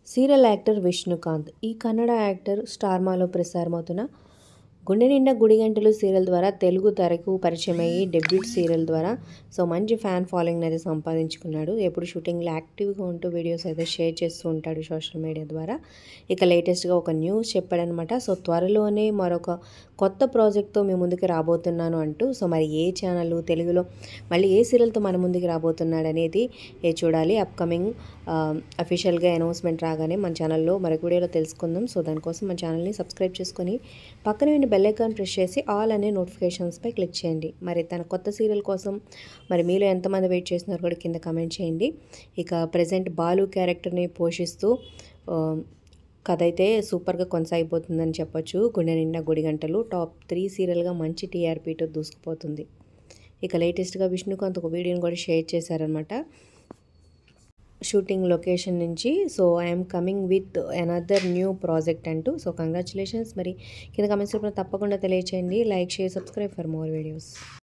serial actor Vishnukant ఈ Kannada actor స్టార్మాలో ప్రసారమవుతున్న గుండె నిండా గుడిగంటలు సీరియల్ ద్వారా తెలుగు తెరకు పరిచయం అయ్యి డెబ్యూట్ సీరియల్ ద్వారా సో మంచి ఫ్యాన్ ఫాలోయింగ్ అయితే సంపాదించుకున్నాడు ఎప్పుడు షూటింగ్లో యాక్టివ్గా ఉంటూ వీడియోస్ అయితే షేర్ చేస్తూ ఉంటాడు సోషల్ మీడియా ద్వారా ఇక లేటెస్ట్గా ఒక న్యూస్ చెప్పాడనమాట సో త్వరలోనే మరొక కొత్త ప్రాజెక్ట్తో మీ ముందుకు రాబోతున్నాను అంటూ సో మరి ఏ ఛానల్ తెలుగులో మళ్ళీ ఏ సీరియల్తో మన ముందుకు రాబోతున్నాడు అనేది ఏ చూడాలి అప్కమింగ్ అఫీషియల్గా అనౌన్స్మెంట్ రాగానే మన ఛానల్లో మరొక వీడియోలో తెలుసుకుందాం సో దానికోసం మన ఛానల్ని సబ్స్క్రైబ్ చేసుకొని పక్కనే ఉన్న బెల్ ఐకాన్ ప్రెస్ చేసి ఆల్ అనే నోటిఫికేషన్స్పై క్లిక్ చేయండి మరి తన కొత్త సీరియల్ కోసం మరి మీలో ఎంతమంది వెయిట్ చేస్తున్నారో కూడా కింద కమెంట్ చేయండి ఇక ప్రజెంట్ బాలు క్యారెక్టర్ని పోషిస్తూ ఆ, కథ అయితే సూపర్గా కొనసాగిపోతుందని చెప్పొచ్చు గుండె నిండా గుడి గంటలు టాప్ త్రీ సీరియల్గా మంచి టీఆర్పీతో దూసుకుపోతుంది ఇక లేటెస్ట్గా విష్ణుకాంత్ ఒక వీడియోని కూడా షేర్ చేశారనమాట షూటింగ్ లొకేషన్ నుంచి so I'm coming with another new project అంటూ సో కంగ్రాచులేషన్స్ మరి కింద కమెంట్స్ తప్పకుండా తెలియచేయండి like share subscribe for more videos